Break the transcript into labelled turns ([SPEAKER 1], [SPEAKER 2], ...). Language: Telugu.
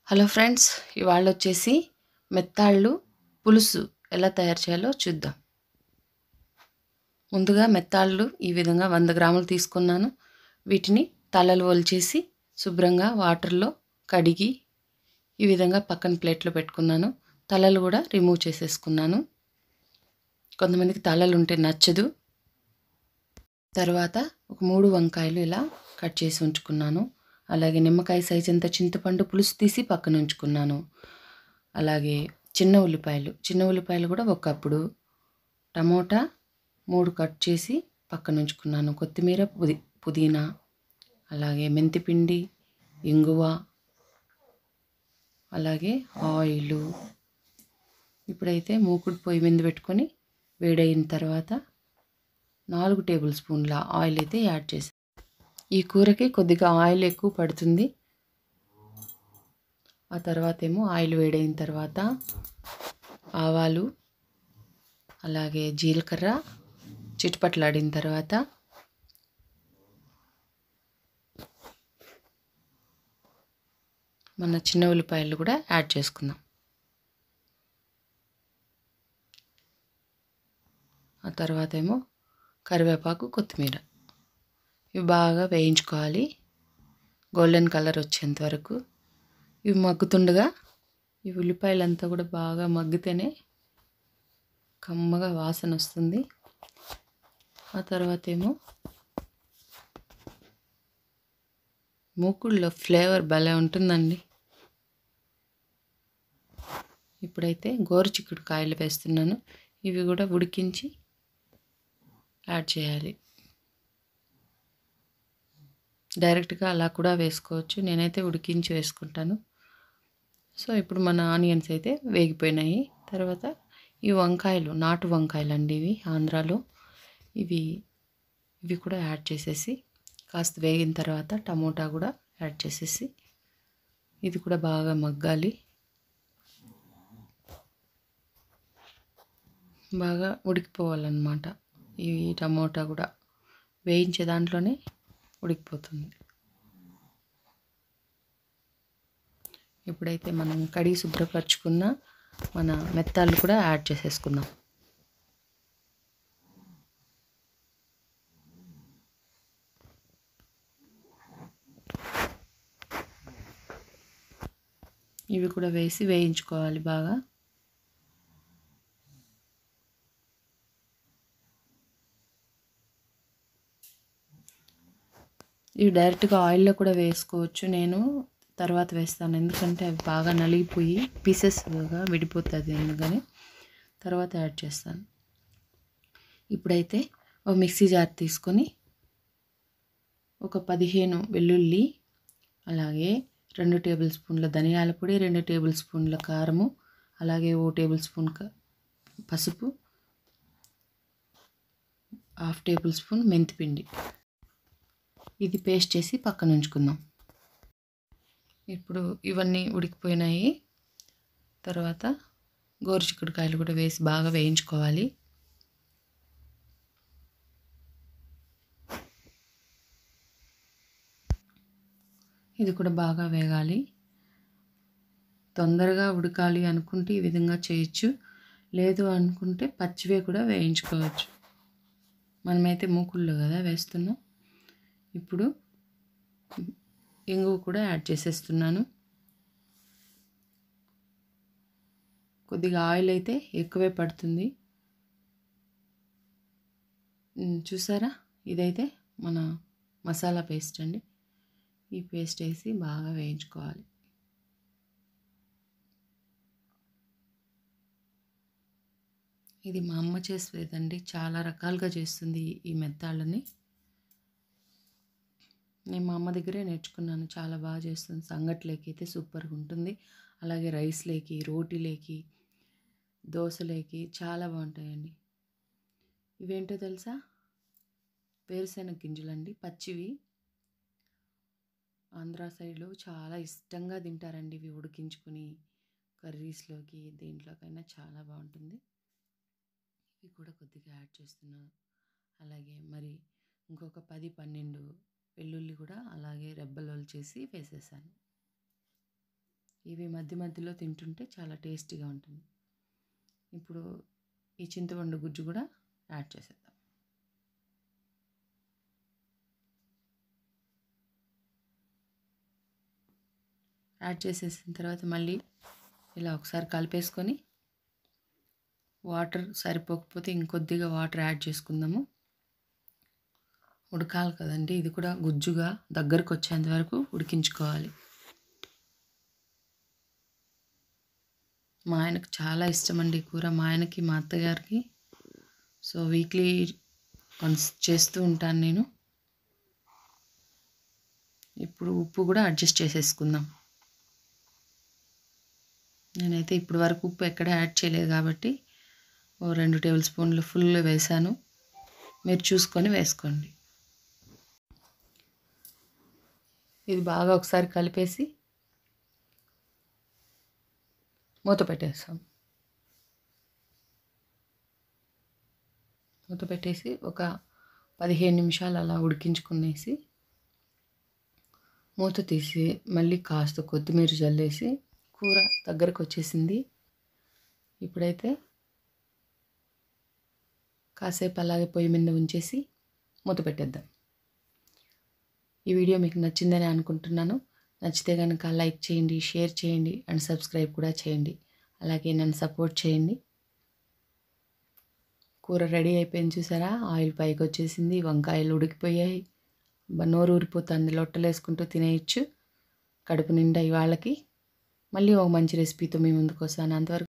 [SPEAKER 1] హలో ఫ్రెండ్స్ ఇవాళ వచ్చేసి మెత్తాళ్ళు పులుసు ఎలా తయారు చేయాలో చూద్దాం ముందుగా మెత్తాళ్ళు ఈ విధంగా వంద గ్రాములు తీసుకున్నాను వీటిని తలలు ఒలిచేసి శుభ్రంగా వాటర్లో కడిగి ఈ విధంగా పక్కన ప్లేట్లో పెట్టుకున్నాను తలలు కూడా రిమూవ్ చేసేసుకున్నాను కొంతమందికి తలలు ఉంటే నచ్చదు తర్వాత ఒక మూడు వంకాయలు ఇలా కట్ చేసి ఉంచుకున్నాను అలాగే నిమ్మకాయ సైజ్ అంత చింతపండు పులుసు తీసి పక్కన ఉంచుకున్నాను అలాగే చిన్న ఉల్లిపాయలు చిన్న ఉల్లిపాయలు కూడా ఒకప్పుడు టమోటా మూడు కట్ చేసి పక్కన ఉంచుకున్నాను కొత్తిమీర పుది పుదీనా అలాగే మెంతిపిండి ఇంగువ అలాగే ఆయిలు ఇప్పుడైతే మూకుడు పొయ్యి మీద పెట్టుకొని వేడైన తర్వాత నాలుగు టేబుల్ స్పూన్ల ఆయిల్ అయితే యాడ్ చేసి ఈ కూరకి కొద్దిగా ఆయిల్ ఎక్కువ పడుతుంది ఆ తర్వాత ఏమో ఆయిల్ వేడైన తర్వాత ఆవాలు అలాగే జీలకర్ర చిట్పట్లాడిన తర్వాత మన చిన్న ఉల్లిపాయలు కూడా యాడ్ చేసుకుందాం ఆ తర్వాత ఏమో కరివేపాకు కొత్తిమీర ఇవి బాగా వేయించుకోవాలి గోల్డెన్ కలర్ వచ్చేంత వరకు ఇవి మగ్గుతుండగా ఈ ఉల్లిపాయలంతా కూడా బాగా మగ్గితేనే కమ్మగా వాసన వస్తుంది ఆ తర్వాత ఏమో మూకుళ్ళలో ఫ్లేవర్ భలే ఉంటుందండి ఇప్పుడైతే గోరు చిక్కుడు కాయలు వేస్తున్నాను ఇవి కూడా ఉడికించి యాడ్ చేయాలి డైరెక్ట్గా అలా కూడా వేసుకోవచ్చు నేనైతే ఉడికించి వేసుకుంటాను సో ఇప్పుడు మన ఆనియన్స్ అయితే వేగిపోయినాయి తర్వాత ఈ వంకాయలు నాటు వంకాయలు అండి ఇవి ఆంధ్రాలో ఇవి ఇవి కూడా యాడ్ చేసేసి కాస్త వేగిన తర్వాత టమోటా కూడా యాడ్ చేసేసి ఇది కూడా బాగా మగ్గాలి బాగా ఉడికిపోవాలన్నమాట ఈ టమోటా కూడా వేయించే దాంట్లోనే ఉడికిపోతుంది ఇప్పుడైతే మనం కడిగి శుభ్రపరచుకున్న మన మెత్తాలు కూడా యాడ్ చేసేసుకుందాం ఇవి కూడా వేసి వేయించుకోవాలి బాగా ఇవి డైరెక్ట్గా ఆయిల్లో కూడా వేసుకోవచ్చు నేను తర్వాత వేస్తాను ఎందుకంటే అవి బాగా నలిగిపోయి పీసెస్గా విడిపోతుంది అందుకని తర్వాత యాడ్ చేస్తాను ఇప్పుడైతే ఒక మిక్సీ జార్ తీసుకొని ఒక పదిహేను వెల్లుల్లి అలాగే రెండు టేబుల్ స్పూన్ల ధనియాల పొడి రెండు టేబుల్ స్పూన్ల కారము అలాగే ఓ టేబుల్ స్పూన్ పసుపు హాఫ్ టేబుల్ స్పూన్ మెంతిపిండి ఇది పేస్ట్ చేసి పక్కన ఉంచుకుందాం ఇప్పుడు ఇవన్నీ ఉడికిపోయినాయి తర్వాత గోరుచిక్కుడుకాయలు కూడా వేసి బాగా వేయించుకోవాలి ఇది కూడా బాగా వేగాలి తొందరగా ఉడకాలి అనుకుంటే ఈ విధంగా చేయొచ్చు లేదు అనుకుంటే పచ్చివే కూడా వేయించుకోవచ్చు మనమైతే మూకుల్లో కదా వేస్తున్నాం ఇప్పుడు ఇంగువ కూడా యాడ్ చేసేస్తున్నాను కొద్దిగా ఆయిల్ అయితే ఎక్కువే పడుతుంది చూసారా ఇదైతే మన మసాలా పేస్ట్ అండి ఈ పేస్ట్ వేసి బాగా వేయించుకోవాలి ఇది మా అమ్మ చేసేదండి చాలా రకాలుగా చేస్తుంది ఈ మెత్తాళ్ళని నేను మా అమ్మ దగ్గరే నేర్చుకున్నాను చాలా బాగా చేస్తుంది సంగట్లేకి అయితే సూపర్గా ఉంటుంది అలాగే రైస్లేకి రోటీలేకి దోశలేకి చాలా బాగుంటాయండి ఇవేంటో తెలుసా వేరుశెనగ గింజలండి పచ్చివి ఆంధ్ర సైడ్లో చాలా ఇష్టంగా తింటారండి ఇవి ఉడికించుకొని కర్రీస్లోకి దేంట్లోకైనా చాలా బాగుంటుంది ఇవి కూడా కొద్దిగా యాడ్ చేస్తున్నాను అలాగే మరి ఇంకొక పది పన్నెండు వెల్లుల్లి కూడా అలాగే రెబ్బలు చేసి వేసేసాను ఇవి మధ్య మధ్యలో తింటుంటే చాలా టేస్టీగా ఉంటుంది ఇప్పుడు ఈ చింతపండు గుజ్జు కూడా యాడ్ చేసేద్దాం యాడ్ చేసేసిన తర్వాత మళ్ళీ ఇలా ఒకసారి కలిపేసుకొని వాటర్ సరిపోకపోతే ఇంకొద్దిగా వాటర్ యాడ్ చేసుకుందాము ఉడకాలి కదండి ఇది కూడా గుజ్జుగా దగ్గరకు వచ్చేంత వరకు ఉడికించుకోవాలి మా ఆయనకు చాలా ఇష్టం అండి ఈ కూర మా ఆయనకి మా అత్తగారికి సో వీక్లీ వన్స్ చేస్తూ ఉంటాను నేను ఇప్పుడు ఉప్పు కూడా అడ్జస్ట్ చేసేసుకుందాం నేనైతే ఇప్పటి వరకు ఉప్పు ఎక్కడ యాడ్ చేయలేదు కాబట్టి ఓ రెండు టేబుల్ స్పూన్లు ఫుల్ వేసాను మీరు చూసుకొని వేసుకోండి ఇది బాగా ఒకసారి కలిపేసి మూత పెట్టేస్తాం మూత పెట్టేసి ఒక పదిహేను నిమిషాలు అలా ఉడికించుకునేసి మూత తీసి మళ్ళీ కాస్త కొత్తిమీర జల్లేసి కూర దగ్గరకు వచ్చేసింది ఇప్పుడైతే కాసేపు అలాగే పొయ్యి మీద ఉంచేసి మూత పెట్టేద్దాం ఈ వీడియో మీకు నచ్చిందని అనుకుంటున్నాను నచ్చితే కనుక లైక్ చేయండి షేర్ చేయండి అండ్ సబ్స్క్రైబ్ కూడా చేయండి అలాగే నన్ను సపోర్ట్ చేయండి కూర రెడీ అయిపోయింది చూసారా ఆయిల్ పైకి వచ్చేసింది వంకాయలు ఉడికిపోయాయి నోరు ఊరిపోతుంది లొట్టలు వేసుకుంటూ తినేయచ్చు కడుపు నిండా ఇవాళకి మళ్ళీ ఒక మంచి రెసిపీతో మీ ముందుకు వస్తాను అంతవరకు